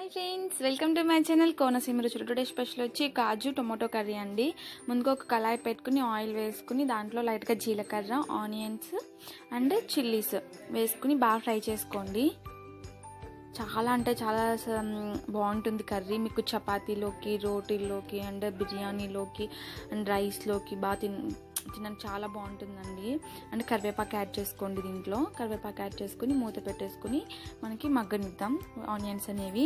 hi friends welcome to my channel Konaseema రుచులు today special వచ్చి కాజు tomato curry అండి ముందుగా ఒక కళాయి పెట్టుకుని ఆయిల్ వేసుకుని దాంట్లో లైట్గా జీలకర్ర ఆనియన్స్ అండ్ చిల్లీస్ వేసుకుని బాగా ఫ్రై చేసుకోండి చాలా అంటే చాలా స- బాగుంటుంది కర్రీ మీకు చపాతీలోకి రోటీల్లోకి అండ్ బిర్యానీలోకి అండ్ రైస్లోకి బాగా తిన్ తినడానికి చాలా బాగుంటుందండి అండ్ కరివేపాకు యాడ్ చేసుకోండి దీంట్లో కరివేపాకు యాడ్ చేసుకుని మూత పెట్టేసుకుని మనకి మగ్గనిద్దాం ఆనియన్స్ అనేవి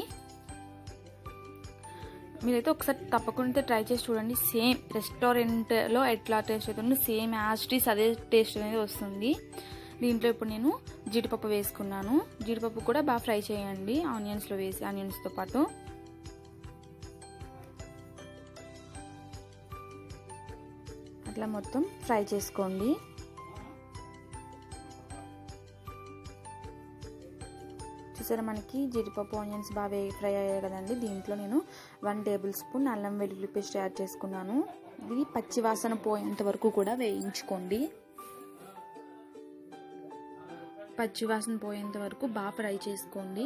మీరైతే ఒకసారి తప్పకుండా ట్రై చేసి చూడండి సేమ్ రెస్టారెంట్లో ఎట్లా టేస్ట్ అవుతుందో సేమ్ యాస్టీస్ అదే టేస్ట్ అనేది వస్తుంది దీంట్లో ఇప్పుడు నేను జీడిపప్పు వేసుకున్నాను జీడిపప్పు కూడా బాగా ఫ్రై చేయండి ఆనియన్స్లో వేసి ఆనియన్స్తో పాటు అట్లా మొత్తం ఫ్రై చేసుకోండి చూసారా మనకి జీడిపప్పు ఆనియన్స్ బాగా ఫ్రై అయ్యాయి కదండి దీంట్లో నేను వన్ టేబుల్ స్పూన్ అల్లం వెల్లుల్లి పేస్ట్ యాడ్ చేసుకున్నాను ఇది పచ్చి వాసన పోయేంత వరకు కూడా వేయించుకోండి పచ్చి వాసన పోయేంత వరకు బాగా ఫ్రై చేసుకోండి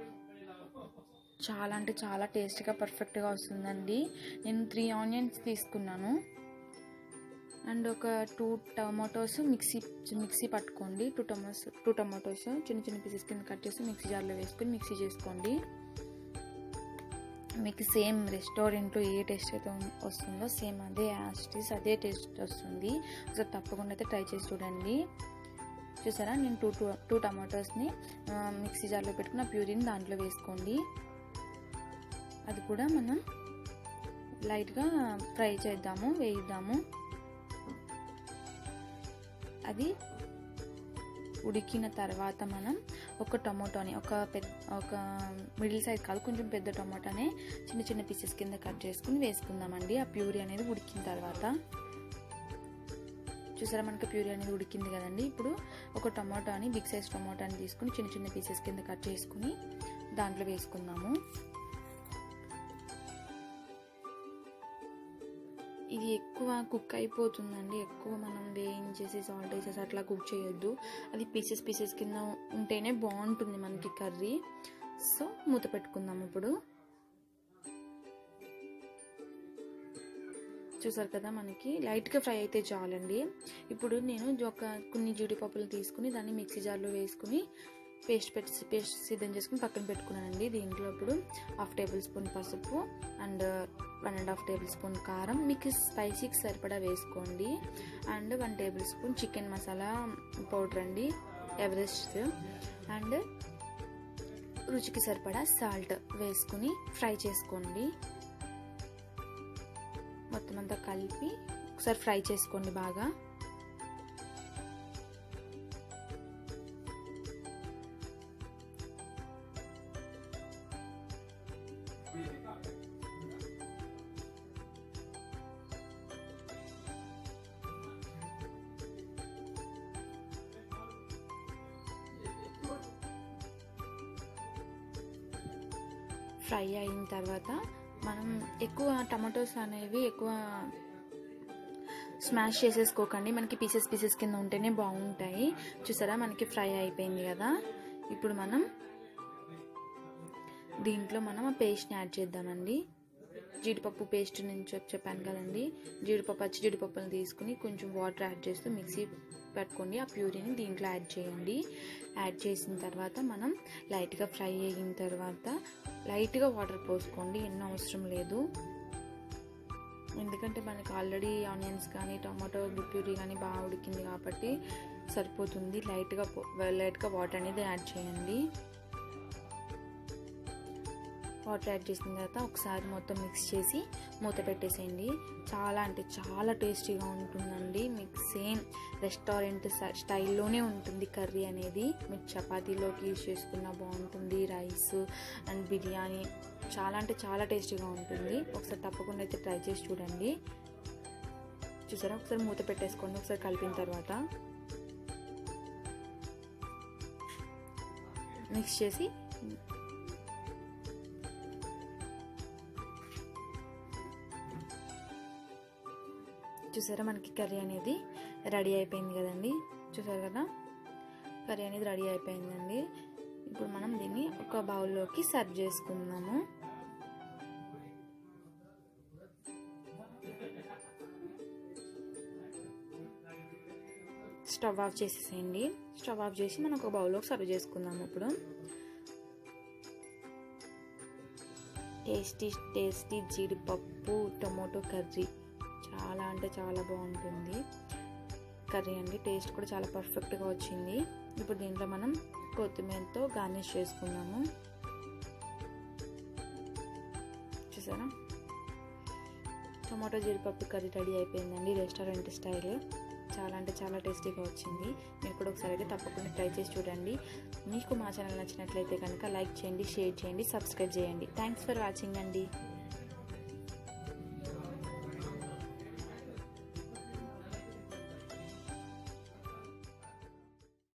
చాలా అంటే చాలా టేస్ట్గా పర్ఫెక్ట్గా వస్తుందండి నేను త్రీ ఆనియన్స్ తీసుకున్నాను అండ్ ఒక టూ టమాటోస్ మిక్సీ మిక్సీ పట్టుకోండి టూ టమాటోస్ టూ టమాటోస్ చిన్న చిన్న పీసెస్ కింద కట్ చేసి మిక్సీ జార్లో వేసుకొని మిక్సీ చేసుకోండి మీకు సేమ్ రెస్టారెంట్లో ఏ టేస్ట్ అయితే వస్తుందో సేమ్ అదే యాస్టీస్ అదే టేస్ట్ వస్తుంది ఒకసారి తప్పకుండా అయితే ట్రై చేసి చూడండి చూసారా నేను టూ టూ టూ టమాటోస్ని మిక్సీ జార్లో పెట్టుకున్న ప్యూరిని దాంట్లో వేసుకోండి అది కూడా మనం లైట్గా ఫ్రై చేద్దాము వేయిద్దాము అది ఉడికిన తర్వాత మనం ఒక టొమాటోని ఒక పెద్ద ఒక మిడిల్ సైజ్ కాదు కొంచెం పెద్ద టొమాటోనే చిన్న చిన్న పీసెస్ కింద కట్ చేసుకుని వేసుకుందామండి ఆ ప్యూరీ అనేది ఉడికిన తర్వాత చూసారా మనకి ప్యూరీ అనేది ఉడికింది కదండి ఇప్పుడు ఒక టొమాటోని బిగ్ సైజ్ టొమాటోని తీసుకుని చిన్న చిన్న పీసెస్ కింద కట్ చేసుకుని దాంట్లో వేసుకుందాము ఇది ఎక్కువ కుక్ అయిపోతుందండి ఎక్కువ మనం వేయించేసి సాల్ట్ వేసేసి అట్లా కుక్ చేయొద్దు అది పీసెస్ పీసెస్ కింద ఉంటేనే బాగుంటుంది మనకి కర్రీ సో మూత పెట్టుకుందాం ఇప్పుడు చూసారు కదా మనకి లైట్గా ఫ్రై అయితే చాలండి ఇప్పుడు నేను ఒక కొన్ని జీడిపప్పులు తీసుకుని దాన్ని మిక్సీ జార్లో వేసుకుని పేస్ట్ పెట్టి పేస్ట్ సిద్ధం చేసుకుని పక్కన పెట్టుకున్నానండి దీంట్లో ఇప్పుడు హాఫ్ టేబుల్ స్పూన్ పసుపు and one and half tablespoon కారం మీకు స్పైసీకి సరిపడా వేసుకోండి and one tablespoon chicken masala powder అండి ఎవరెస్ట్ అండ్ రుచికి సరిపడా సాల్ట్ వేసుకుని ఫ్రై చేసుకోండి మొత్తం అంతా కలిపి ఒకసారి ఫ్రై చేసుకోండి బాగా ఫ్రై అయిన తర్వాత మనం ఎక్కువ టమాటోస్ అనేవి ఎక్కువ స్మాష్ చేసేసుకోకండి మనకి పీసెస్ పీసెస్ కింద ఉంటేనే బాగుంటాయి చూసారా మనకి ఫ్రై అయిపోయింది కదా ఇప్పుడు మనం దీంట్లో మనం ఆ పేస్ట్ని యాడ్ చేద్దామండి జీడిపప్పు పేస్ట్ నుంచి చెప్పాను కదండి జీడిపప్పు పచ్చి జీడిపప్పులను తీసుకుని కొంచెం వాటర్ యాడ్ చేస్తూ మిక్సీ పెట్టుకోండి ఆ ప్యూరీని దీంట్లో యాడ్ చేయండి యాడ్ చేసిన తర్వాత మనం లైట్గా ఫ్రై అయిన తర్వాత లైట్గా వాటర్ పోసుకోండి ఎన్నో అవసరం లేదు ఎందుకంటే మనకి ఆల్రెడీ ఆనియన్స్ కానీ టమాటో ప్యూరీ కానీ బాగా ఉడికింది కాబట్టి సరిపోతుంది లైట్గా లైట్గా వాటర్ అనేది యాడ్ చేయండి వాటర్ యాడ్ చేసిన తర్వాత ఒకసారి మొత్తం మిక్స్ చేసి మూత పెట్టేసేయండి చాలా అంటే చాలా టేస్టీగా ఉంటుందండి మీకు సేమ్ రెస్టారెంట్ స్టైల్లోనే ఉంటుంది కర్రీ అనేది మీకు చపాతీలోకి యూజ్ చేసుకున్న బాగుంటుంది రైస్ అండ్ బిర్యానీ చాలా అంటే చాలా టేస్టీగా ఉంటుంది ఒకసారి తప్పకుండా అయితే ట్రై చేసి చూడండి చూసారా ఒకసారి మూత పెట్టేసుకోండి ఒకసారి కలిపిన తర్వాత మిక్స్ చేసి చూసారా మనకి కర్రీ అనేది రెడీ అయిపోయింది కదండి చూసారు కదా కర్రీ అనేది రెడీ అయిపోయిందండి ఇప్పుడు మనం దీన్ని ఒక బౌల్లోకి సర్వ్ చేసుకుందాము స్టవ్ ఆఫ్ చేసేసేయండి స్టవ్ ఆఫ్ చేసి మనం ఒక బౌల్లోకి సర్వ్ చేసుకుందాము ఇప్పుడు టేస్టీ టేస్టీ జీడిపప్పు టొమాటో కర్రీ చాలా అంటే చాలా బాగుంటుంది కర్రీ అండి టేస్ట్ కూడా చాలా పర్ఫెక్ట్గా వచ్చింది ఇప్పుడు దీంట్లో మనం కొత్తిమీరతో గార్నిష్ చేసుకుందాము చూసారా టమాటో జీడిపప్పు కర్రీ రెడీ అయిపోయిందండి రెస్టారెంట్ స్టైల్ చాలా అంటే చాలా టేస్టీగా వచ్చింది మీరు కూడా ఒకసారి అయితే తప్పకుండా ట్రై చేసి చూడండి మీకు మా ఛానల్ నచ్చినట్లయితే కనుక లైక్ చేయండి షేర్ చేయండి సబ్స్క్రైబ్ చేయండి థ్యాంక్స్ ఫర్ వాచింగ్ అండి